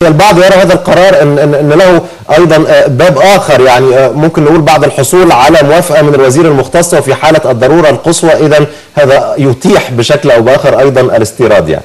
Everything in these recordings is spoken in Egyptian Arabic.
البعض يرى هذا القرار ان ان, إن له ايضا باب اخر يعني ممكن نقول بعد الحصول على موافقه من الوزير المختص وفي حاله الضروره القصوى اذا هذا يتيح بشكل او باخر ايضا الاستيراد يعني.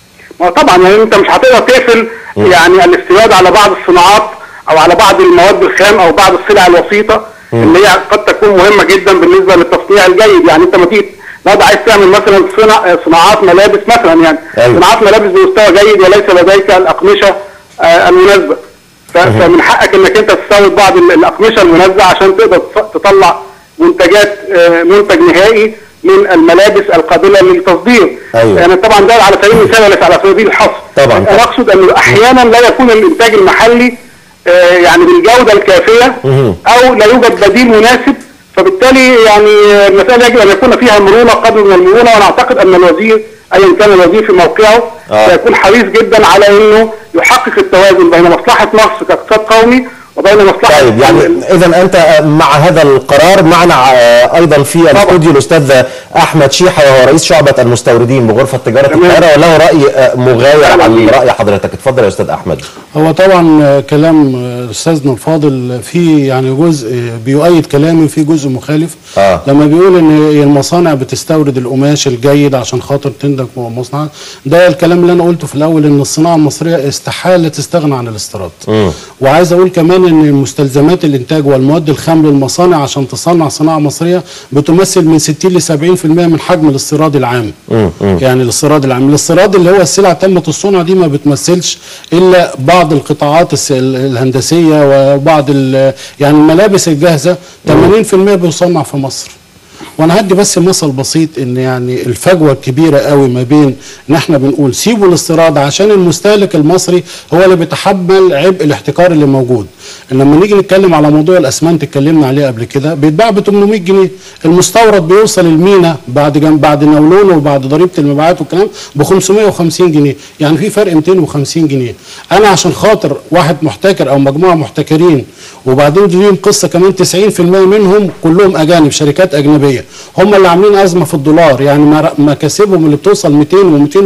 ما طبعا يعني انت مش هتقدر تقفل يعني الاستيراد على بعض الصناعات او على بعض المواد الخام او بعض السلع الوسيطه اللي هي قد تكون مهمه جدا بالنسبه للتصنيع الجيد يعني انت ما تيجي النهارده عايز تعمل مثلا صنع صناعات ملابس مثلا يعني أيوة. صناعات ملابس بمستوى جيد وليس لديك الاقمشه آه، المناسبه ف- فمن حقك انك انت تستورد بعض ال- الاقمشه المناسبه عشان تقدر تص- تطلع منتجات آه، منتج نهائي من الملابس القابله للتصدير أيوة. يعني طبعا ده على سبيل المثال وليس على سبيل الحصر طبعاً. انا اقصد انه احيانا لا يكون الانتاج المحلي آه، يعني بالجوده الكافيه مهم. او لا يوجد بديل مناسب فبالتالي يعني المساله يجب ان يكون فيها مرونه قدر من المرونه وانا اعتقد ان الوزير ايا كان الوزير في موقعه آه. سيكون حريص جدا على انه يحقق التوازن بين مصلحه مصر كاقتصاد قومي وبين مصلحه طيب يعني اذا انت مع هذا القرار معنا آه، ايضا في الاستوديو الاستاذ احمد شيحه وهو رئيس شعبه المستوردين بغرفه تجاره تمام. القاهره وله راي آه، مغاير أهلاً عن بيك. راي حضرتك اتفضل يا استاذ احمد هو طبعا آه، كلام آه، استاذنا الفاضل في يعني جزء آه، بيؤيد كلامي وفي جزء مخالف آه. لما بيقول ان المصانع بتستورد القماش الجيد عشان خاطر تنتج مصنع ده الكلام اللي انا قلته في الاول ان الصناعه المصريه استحاله تستغنى عن الاستيراد مم. وعايز اقول كمان ان مستلزمات الانتاج والمواد الخام للمصانع عشان تصنع صناعه مصريه بتمثل من 60 ل 70% من حجم الاستيراد العام مم. مم. يعني الاستيراد العام الاستيراد اللي هو السلع تمة الصنع دي ما بتمثلش الا بعض القطاعات الس- ال- الهندسيه وبعض ال- يعني الملابس الجاهزه 80% بيصنع في مصر وانا هدي بس مثل بسيط ان يعني الفجوه الكبيره قوي ما بين ان احنا بنقول سيبوا الاستيراد عشان المستهلك المصري هو اللي بيتحمل عبء الاحتكار اللي موجود لما نيجي نتكلم على موضوع الاسمنت اتكلمنا عليه قبل كده بيتباع ب 800 جنيه المستورد بيوصل المينا بعد جنب بعد نولونه وبعد ضريبه المبيعات والكلام ب 550 جنيه يعني في فرق 250 جنيه انا عشان خاطر واحد محتكر او مجموعه محتكرين وبعدين دي ليهم قصه كمان 90% منهم كلهم اجانب شركات اجنبيه هم اللي عاملين ازمه في الدولار يعني مر- مكاسبهم اللي بتوصل 200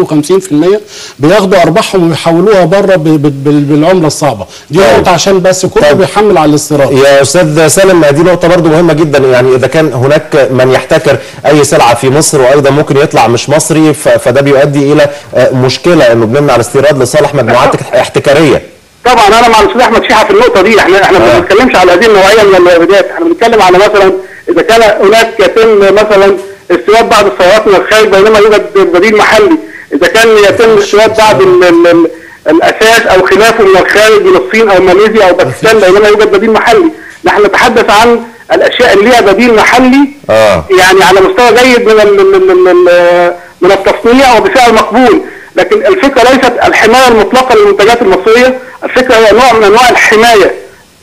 و250% بياخدوا ارباحهم ويحولوها بره ب- ب- بال- بالعمله الصعبه دي طيب. نقطه عشان بس كله طيب. بيحمل على الاستيراد يا استاذ سالم دي نقطه برضو مهمه جدا يعني اذا كان هناك من يحتكر اي سلعه في مصر وايضا ممكن يطلع مش مصري ف- فده بيؤدي الى آه، مشكله انه بنمنع الاستيراد لصالح مجموعات احتكاريه طبعا انا مع الاستاذ احمد شيحه في النقطه دي احنا احنا ما آه. بنتكلمش على هذه النوعيه من الواردات احنا بنتكلم على مثلا اذا كان هناك يتم مثلا استيراد بعض السيارات من الخارج بينما يوجد بديل محلي اذا كان يتم استيراد بعض ال ال ال الاساس او خلافه من الخارج من الصين او ماليزيا او باكستان بينما يوجد بديل محلي نحن نتحدث عن الاشياء اللي ليها بديل محلي اه يعني على مستوى جيد من ال ال ال ال من التصنيع وبسعر مقبول لكن الفكره ليست الحمايه المطلقه للمنتجات المصريه الفكره هي نوع من انواع الحمايه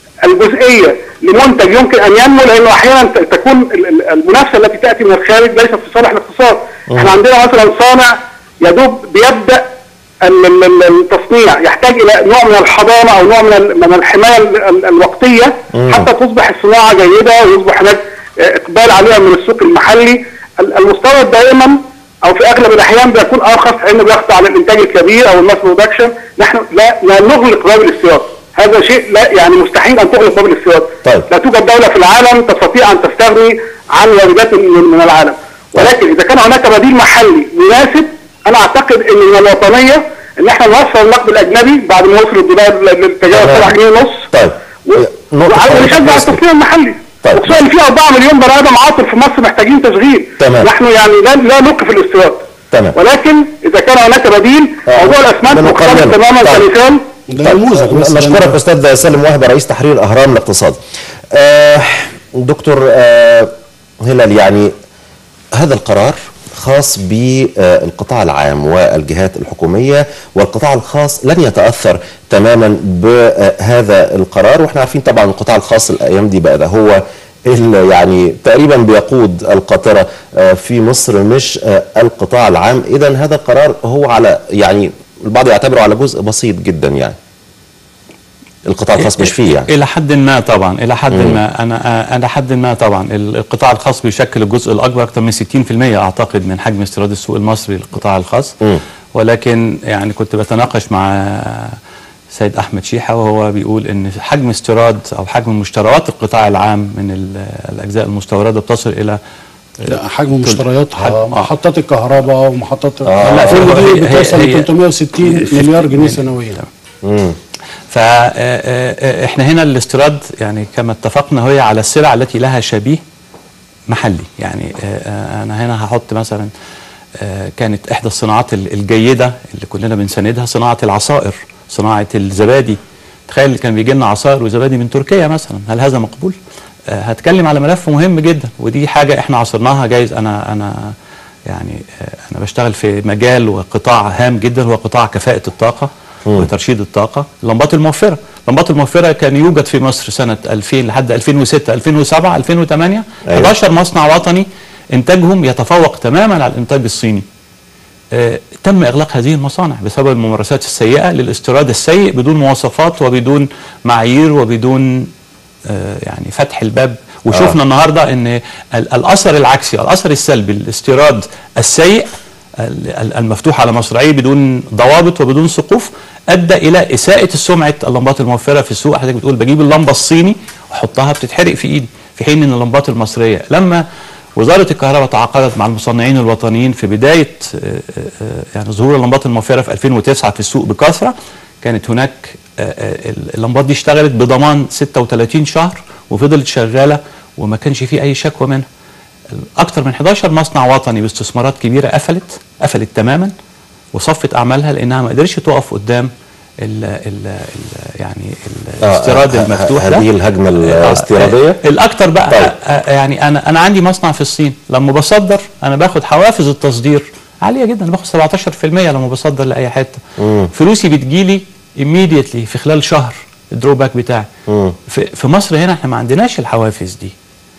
الجزئيه لمنتج يمكن ان ينمو لانه احيانا ت- تكون ال- ال- المنافسه التي تاتي من الخارج ليست في صالح الاقتصاد احنا عندنا مثلا صانع يدوب بيبدا ال- ال- ال- التصنيع يحتاج الى نوع من الحضانه او نوع من ال- من الحمايه ال- ال- الوقتيه حتى تصبح الصناعه جيده ويصبح هناك آه، اقبال عليها من السوق المحلي ال- المستورد دائما او في اغلب الاحيان بيكون ارخص لانه بيخضع للانتاج الكبير او الماس برودكشن نحن لا لا نغلق باب الاستيراد هذا شيء لا يعني مستحيل ان تغلق باب الاستيراد طيب. لا توجد دوله في العالم تستطيع ان تستغني عن واردات من, من العالم ولكن اذا كان هناك بديل محلي مناسب انا اعتقد ان من الوطنيه ان احنا نوفر النقد الاجنبي بعد ما وصل الدولار للتجاوز تمام. 7 جنيه ونص طيب نقطة ونشجع بالنسبة- التصنيع المحلي طيب. وخصوصا ان في 4 مليون بني ادم عاطل في مصر محتاجين تشغيل تمام. نحن يعني لا لا نوقف الاستيراد تمام. ولكن اذا كان هناك بديل آه. موضوع الاسمنت بنقدمه. مختلف تماما طيب. كمثال ده نموذج بس نشكرك استاذ سالم وهبه رئيس تحرير اهرام الاقتصاد. آه دكتور آه هلال يعني هذا القرار خاص بالقطاع العام والجهات الحكوميه والقطاع الخاص لن يتاثر تماما بهذا القرار واحنا عارفين طبعا القطاع الخاص الايام دي بقى ده هو اللي يعني تقريبا بيقود القاطره آه، في مصر مش آه، القطاع العام اذا هذا القرار هو على يعني البعض يعتبره على جزء بسيط جدا يعني القطاع الخاص مش فيه يعني الى حد ما طبعا الى حد ما انا الى حد ما طبعا القطاع الخاص بيشكل الجزء الاكبر اكثر من 60% اعتقد من حجم استيراد السوق المصري للقطاع الخاص مم. ولكن يعني كنت بتناقش مع سيد احمد شيحه وهو بيقول ان حجم استيراد او حجم مشتريات القطاع العام من ال- الاجزاء المستورده بتصل الى لا حجم مشترياتها حجم- آه. محطات الكهرباء ومحطات آه. لا، كل هي- دي هي- بتوصل هي- ل 360 مليار جنيه سنويا مم. فاحنا هنا الاستيراد يعني كما اتفقنا هي على السلع التي لها شبيه محلي يعني آه، آه، انا هنا هحط مثلا آه، كانت احدى الصناعات ال- الجيده اللي كلنا بنساندها صناعه العصائر صناعه الزبادي تخيل كان بيجي لنا عصائر وزبادي من تركيا مثلا هل هذا مقبول آه، هتكلم على ملف مهم جدا ودي حاجه احنا عصرناها جايز انا انا يعني آه، انا بشتغل في مجال وقطاع هام جدا هو قطاع كفاءه الطاقه وترشيد الطاقه اللمبات الموفره اللمبات الموفره كان يوجد في مصر سنه 2000 لحد 2006 2007 2008 أيوة. 11 مصنع وطني انتاجهم يتفوق تماما على الانتاج الصيني آه، تم اغلاق هذه المصانع بسبب الممارسات السيئه للاستيراد السيء بدون مواصفات وبدون معايير وبدون آه، يعني فتح الباب وشفنا النهارده ان ال- الاثر العكسي الاثر السلبي للاستيراد السيء ال- ال- المفتوح على مصراعيه بدون ضوابط وبدون سقوف ادى الى اساءه سمعه اللمبات الموفره في السوق حضرتك بتقول بجيب اللمبه الصيني واحطها بتتحرق في ايدي في حين ان اللمبات المصريه لما وزاره الكهرباء تعاقدت مع المصنعين الوطنيين في بدايه آه، آه، يعني ظهور اللمبات الموفره في 2009 في السوق بكثره كانت هناك آه، آه، اللمبات دي اشتغلت بضمان 36 شهر وفضلت شغاله وما كانش فيه اي شكوى منها اكثر من 11 مصنع وطني باستثمارات كبيره قفلت قفلت تماما وصفت اعمالها لانها ما قدرتش تقف قدام ال ال ال يعني آه، الاستيراد آه، المفتوح آه، ده هذه الهجمة آه، الاستيرادية. آه، الاكثر بقى طيب. آه، آه، يعني انا انا عندي مصنع في الصين لما بصدر انا باخد حوافز التصدير عاليه جدا انا باخد 17% لما بصدر لاي حته فلوسي بتجيلي immediately في خلال شهر الدروباك بتاعي مم. في, في مصر هنا احنا ما عندناش الحوافز دي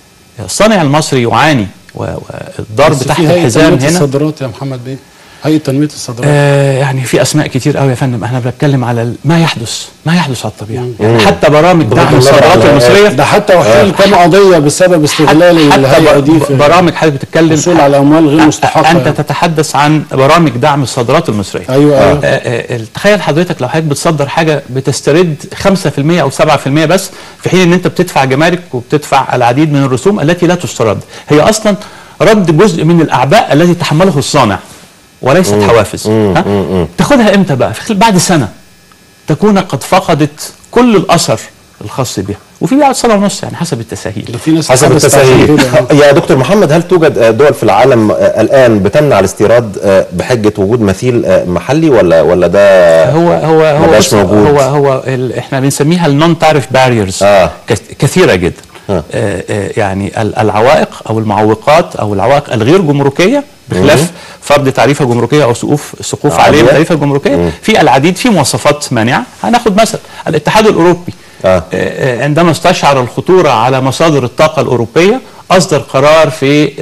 الصانع المصري يعاني و- والضرب بس تحت في هيئه الحزام تنميه هنا الصادرات يا محمد بيه هيئه تنميه الصادرات آه يعني في اسماء كتير قوي يا فندم احنا بنتكلم على ال- ما يحدث ما يحدث على الطبيعه يعني حتى برامج دعم النظر الصادرات على- المصريه ده حتى وحيل كام قضيه بسبب استغلال حتى الهيئه ب- دي في برامج حضرتك بتتكلم الحصول على اموال غير مستحقه انت يعني. تتحدث عن برامج دعم الصادرات المصريه ايوه ايوه آه، آه، تخيل حضرتك لو حضرتك بتصدر حاجه بتسترد 5% او 7% بس في حين ان انت بتدفع جمارك وبتدفع العديد من الرسوم التي لا تسترد هي اصلا رد جزء من الاعباء الذي تحمله الصانع وليست حوافز ها؟ تاخدها امتى بقى في خلال- بعد سنه تكون قد فقدت كل الاثر الخاص بها وفي بعد سنه ونص يعني حسب التساهيل ده في ناس حسب اتحبست عشان التساهيل كده. يا دكتور محمد هل توجد آه، دول في العالم آه، الان بتمنع الاستيراد آه، بحجه وجود مثيل آه، محلي ولا ولا ده هو هو هو مبقاش بص، موجود. هو هو ال احنا بنسميها النون تاريف باريرز آه. كثيره جدا آه. آه آه يعني ال- العوائق او المعوقات او العوائق الغير جمركيه بخلاف فرض تعريفه جمركيه او سقوف سقوف عالية. عليه تعريفه جمركيه في العديد في مواصفات مانعه هناخد مثلا الاتحاد الاوروبي آه. آه، عندما استشعر الخطورة على مصادر الطاقة الأوروبية أصدر قرار في آه،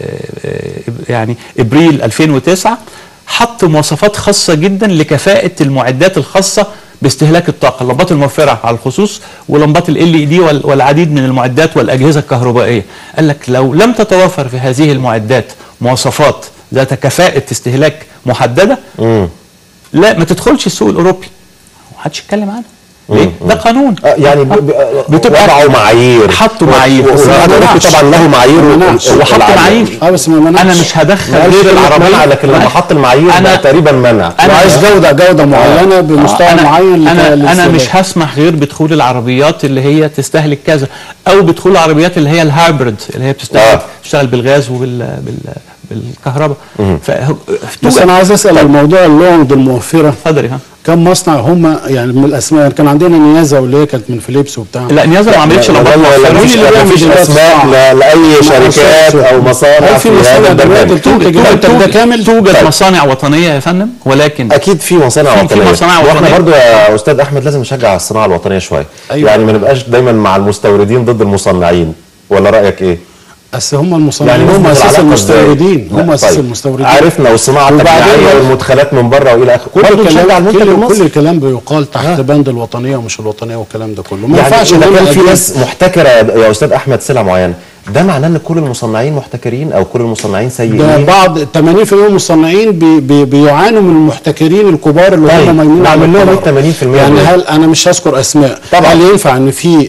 آه، يعني إبريل 2009 حط مواصفات خاصة جدا لكفاءة المعدات الخاصة باستهلاك الطاقة اللمبات الموفرة على الخصوص ولمبات ال LED وال- والعديد من المعدات والأجهزة الكهربائية قال لك لو لم تتوفر في هذه المعدات مواصفات ذات كفاءة استهلاك محددة مم. لا ما تدخلش السوق الأوروبي محدش يتكلم عنها ليه؟ ده قانون آه، يعني ب- ب- بتبقى- وضعوا معايير حطوا معايير. والاتحاد ما الاوروبي منعش. طبعا له معايير ما منعش. وال- وحط والعالم. معايير اه بس ما منعش انا مش هدخل ما قالش غير كلمة منع العربيه لكن لما حط المعايير أنا- بقى تقريبا منع أنا- عايز جوده جوده معينه بمستوى أنا معين انا انا للاستهلاك. مش هسمح غير بدخول العربيات اللي هي تستهلك كذا او بدخول العربيات اللي هي الهايبرد اللي هي بتشتغل آه. بتشتغل بالغاز وبال بال بالكهرباء فهو- بس انا عايز اسال الموضوع اللوند الموفره اتفضل يا فندم. كم مصنع هم يعني من الاسماء كان عندنا نيازا واللي هي كانت من فيليبس وبتاع لا نيازا ما عملتش لا، لمبات لا، لا، موفرة. لا، مين مفيش اللي بيعمل مفيش دلوقتي اسماء صناعة؟ لا- لاي ما شركات أقصدش. او مصانع هل في في مصانع هذا دلوقتي البرنامج بتنتج المنتج ده كامل؟ توجد طيب. مصانع وطنيه يا فندم ولكن اكيد في مصانع في- في وطنيه مصانع واحنا وطنية. برضو يا استاذ احمد لازم نشجع على الصناعه الوطنيه شويه أيوة. يعني ما نبقاش دايما مع المستوردين ضد المصنعين ولا رايك ايه بس هم المصنعين يعني هم نظبط اساس العلاقة إزاي؟ المستوردين هم لا، اساس طيب. المستوردين عرفنا والصناعه وبعدين التجميعيه بقى- والمدخلات من بره والى اخره كل برضو نشجع الكلام المنتج كل, كل المصري الكلام بيقال تحت بند الوطنيه ومش الوطنيه والكلام ده كله ما يعني ينفعش اذا إن كان أنا في أجيب- ناس محتكره يا يا استاذ احمد سلعه معينه ده معناه ان كل المصنعين محتكرين او كل المصنعين ده سيئين بعض 80% من المصنعين بي بي بيعانوا من المحتكرين الكبار اللي طيب، هم ميمونين على نعمل لهم الطلاق. إيه 80% يعني دول؟ هل انا مش هذكر اسماء طبعا. هل ينفع ان في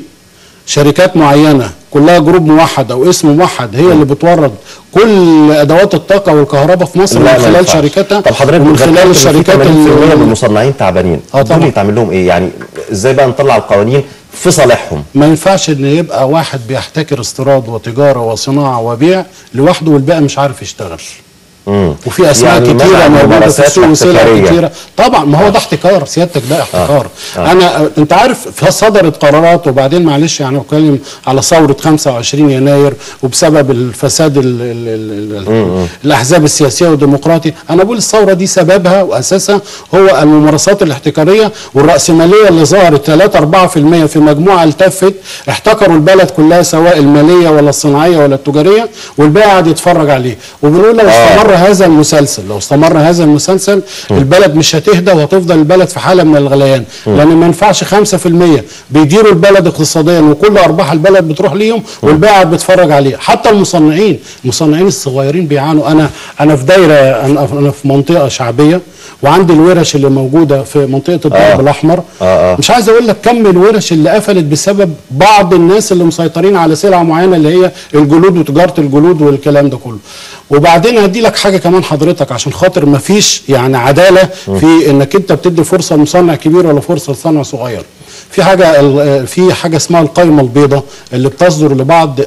شركات معينه كلها جروب موحد او اسم موحد هي اللي بتورد كل ادوات الطاقه والكهرباء في مصر لا، من ما خلال ينفعش. شركاتها طب حضرتك ومن ذكرت إن خلال في الشركات 80% من اللي المصنعين تعبانين آه، دول طبعا. يتعمل لهم ايه يعني ازاي بقى نطلع القوانين في صالحهم ما ينفعش ان يبقى واحد بيحتكر استيراد وتجاره وصناعه وبيع لوحده والباقي مش عارف يشتغل مم. وفي اسماء يعني كتيره منع موجوده في ممارسات السوق وسلع احتكارية. كتيره طبعا ما هو ده احتكار سيادتك ده احتكار آه. انا انت عارف في صدرت قرارات وبعدين معلش يعني بتكلم على ثوره 25 يناير وبسبب الفساد ال ال ال ال الاحزاب السياسيه والديمقراطي انا بقول الثوره دي سببها واساسها هو الممارسات الاحتكاريه والراسماليه اللي ظهرت 3 4% في مجموعه التفت احتكروا البلد كلها سواء الماليه ولا الصناعيه ولا التجاريه والباقي قاعد يتفرج عليه وبنقول لو استمر هذا المسلسل لو استمر هذا المسلسل البلد مش هتهدى وهتفضل البلد في حاله من الغليان لان ما ينفعش 5% بيديروا البلد اقتصاديا وكل ارباح البلد بتروح ليهم والباقي قاعد بيتفرج عليه حتى المصنعين المصنعين الصغيرين بيعانوا انا انا في دايره انا أنا في منطقه شعبيه وعندي الورش اللي موجوده في منطقه الضرب آه. الاحمر آه، آه. مش عايز اقول لك كم الورش اللي قفلت بسبب بعض الناس اللي مسيطرين على سلعه معينه اللي هي الجلود وتجاره الجلود والكلام ده كله وبعدين هدي لك حاجه كمان حضرتك عشان خاطر ما فيش يعني عداله في انك انت بتدي فرصه لمصنع كبير ولا فرصه لصنع صغير في حاجه ال- في حاجه اسمها القائمه البيضاء اللي بتصدر لبعض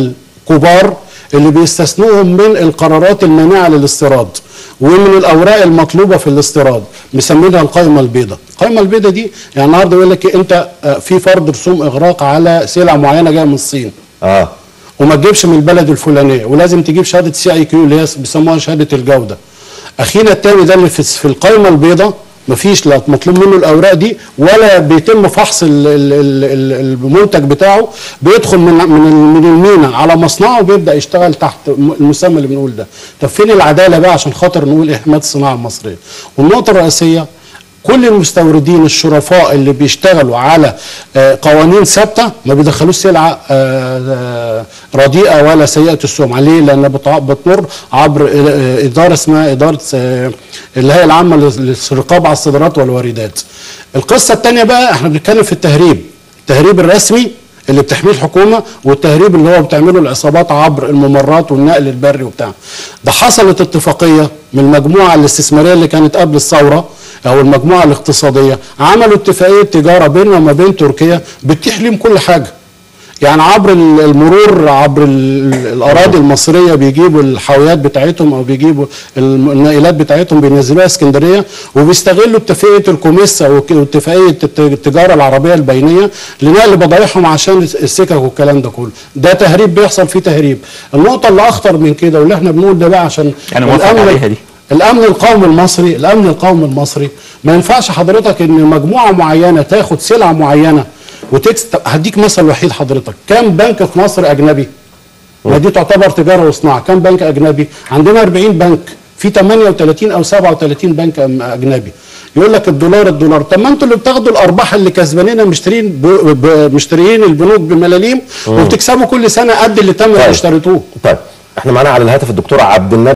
الكبار اللي بيستثنوهم من القرارات المانعه للاستيراد ومن الاوراق المطلوبه في الاستيراد مسمينها القائمه البيضاء القائمه البيضاء دي يعني النهارده يقول لك إيه، انت آه، في فرض رسوم اغراق على سلع معينه جايه من الصين اه وما تجيبش من البلد الفلانيه ولازم تجيب شهاده سي اي كيو اللي هي بيسموها شهاده الجوده اخينا التاني ده اللي في في القائمه البيضاء مفيش لا مطلوب منه الاوراق دي ولا بيتم فحص ال- ال- ال- ال- المنتج بتاعه بيدخل من من ال- من المينا على مصنعه وبيبدا يشتغل تحت م- المسمى اللي بنقول ده طب فين العداله بقى عشان خاطر نقول احماء الصناعه المصريه والنقطه الرئيسيه كل المستوردين الشرفاء اللي بيشتغلوا على آه، قوانين ثابته ما بيدخلوش سلعه آه، آه، رديئه ولا سيئه السمعه ليه؟ لان بتع- بتمر عبر آه، اداره اسمها اداره آه، الهيئه العامه للرقابه على الصادرات والواردات. القصه الثانيه بقى احنا بنتكلم في التهريب، التهريب الرسمي اللي بتحميه الحكومه والتهريب اللي هو بتعمله العصابات عبر الممرات والنقل البري وبتاع. ده حصلت اتفاقيه من المجموعه الاستثماريه اللي كانت قبل الثوره او المجموعه الاقتصاديه عملوا اتفاقيه تجاره بيننا وما بين تركيا بتتيح لهم كل حاجه يعني عبر ال- المرور عبر ال- الاراضي المصريه بيجيبوا الحاويات بتاعتهم او بيجيبوا الم- النائلات بتاعتهم بينزلوها اسكندريه وبيستغلوا اتفاقيه الكوميسا وك- واتفاقيه الت- التجاره العربيه البينيه لنقل بضايعهم عشان السكك والكلام ده كله ده تهريب بيحصل فيه تهريب النقطه اللي اخطر من كده واللي احنا بنقول ده بقى عشان يعني موافق الأمن- عليها دي. الامن القومي المصري الامن القومي المصري ما ينفعش حضرتك ان مجموعه معينه تاخد سلعه معينه وتكس طب هديك مثل وحيد حضرتك كم بنك في مصر اجنبي ما دي تعتبر تجاره وصناعه كم بنك اجنبي عندنا 40 بنك في 38 او 37 بنك أم- اجنبي يقول لك الدولار الدولار طب ما انتوا اللي بتاخدوا الارباح اللي كسبانينها مشترين ب... ب... مشتريين البنوك بملاليم وبتكسبوا كل سنه قد اللي تم طيب. اشتريتوه طيب احنا معانا على الهاتف الدكتور عبد النبي